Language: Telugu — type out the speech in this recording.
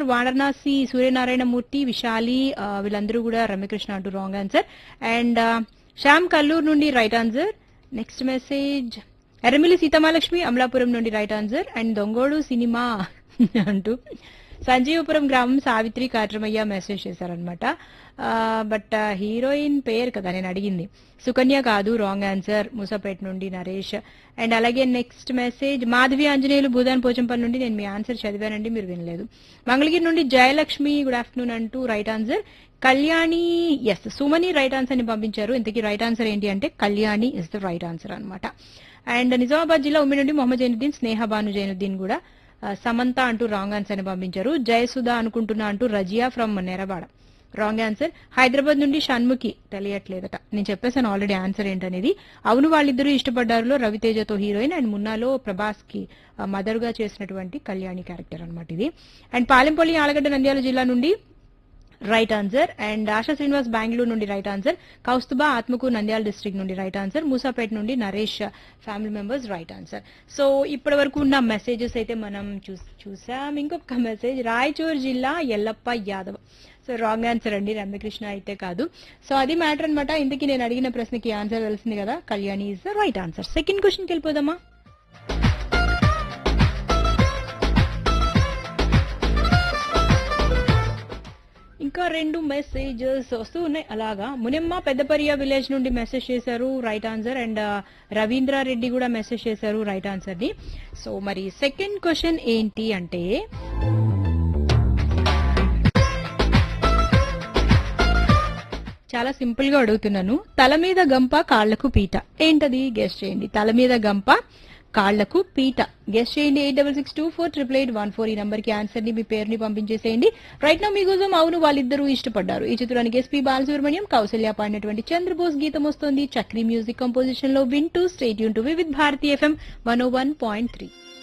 వారణాసి సూర్యనారాయణ మూర్తి విశాలి ఆ, వీళ్ళందరూ కూడా రమ్యకృష్ణ అంటూ wrong answer and Shyam Kalluru నుండి right answer next message Errammilli Seethamalakshmi Amalapuram నుండి right answer and Dongodu cinema అంటూ సంజీవపురం గ్రామం సావిత్రి కాట్రమయ్య మెసేజ్ చేశారనమాట బట్ హీరోయిన్ పేరు కదా నేను అడిగింది సుకన్య కాదు రాంగ్ ఆన్సర్ మూసాపేట నుండి నరేష్ అండ్ అలాగే నెక్స్ట్ మెసేజ్ మాధవి ఆంజనేయులు భూదాన్ పోచంపల్లి నుండి నేను మీ ఆన్సర్ చదివానండి మీరు వినలేదు మంగళగిరి నుండి జయలక్ష్మి గుడ్ ఆఫ్టర్నూన్ అంటూ right answer Kalyani S Sumani right answer ని పంపించారు ఇంతకీ రైట్ ఆన్సర్ ఏంటి అంటే Kalyani is the right answer అన్నమాట అండ్ నిజామాబాద్ జిల్లా ఉమ్మి నుండి మొహమ్మద్ జైనుద్దీన్ స్నేహ బాను జైనుద్దీన్ కూడా ఆ, సమంత అంటూ రాంగ్ ఆన్సర్ ని పంపించారు జయసుధ అనుకుంటున్నా అంటూ Razia from Nerabada wrong answer Hyderabad నుండి షణ్ముఖి తెలియట్లేదట నేను చెప్పేసాను ఆల్రెడీ ఆన్సర్ ఏంటనేది అవును వాళ్ళిద్దరూ ఇష్టపడ్డారులో రవితేజతో హీరోయిన్ అండ్ మున్నాలో ప్రభాస్ కి మదర్ గా చేసినటువంటి కళ్యాణి క్యారెక్టర్ అన్నమాట ఇది అండ్ పాలెంపల్లి ఆలగడ్డ నంద్యాల జిల్లా నుండి right answer and Asha Srinivas Bengaluru నుండి right answer Kaustubha Atmakur Nandyal district నుండి రైట్ ఆన్సర్ మూసాపేట నుండి Naresh family members right answer so ఇప్పటి వరకు ఉన్న మెసేజెస్ అయితే మనం చూ- చూసాం ఇంకొక మెసేజ్ రాయచూర్ జిల్లా Yellappa Yadav so wrong answer అండి రమ్యకృష్ణ అయితే కాదు సో అది మ్యాటర్ అన్నమాట ఇందుకు నేను అడిగిన ప్రశ్నకి ఆన్సర్ తెలిసింది కదా Kalyani is the right answer second క్వశ్చన్కి వెళ్ళిపోదామా ఇంకా రెండు మెసేజెస్ వస్తూ ఉన్నాయి అలాగా మునిమ్మ పెద్దపరియ విలేజ్ నుండి మెసేజ్ చేశారు right answer and Ravindra Reddy కూడా మెసేజ్ చేశారు రైట్ ఆన్సర్ ని సో మరి సెకండ్ క్వశ్చన్ ఏంటి అంటే చాలా సింపుల్ గా అడుగుతున్నాను తల మీద గంప కాళ్లకు పీట ఏంటది గెస్ట్ చేయండి తల మీద గంప కాళ్లకు పీట గెస్ట్ చేయండి eight double six two four triple eight one four ఈ నంబర్ కి ఆన్సర్ ని మీ పేరుని పంపించేసేయండి రైట్ నా మీకోసం అవును వాళ్ళిద్దరూ ఇష్టపడ్డారు ఈ చిత్రానికి ఎస్పీ బాలసుబ్రహ్మణ్యం కౌసల్య పాడినటువంటి చంద్రబోస్ గీతం వస్తుంది చక్రీ మ్యూజిక్ కంపోజిషన్ లో వింటూ స్టేట్ యూన్ to with Bharati FM one O one point three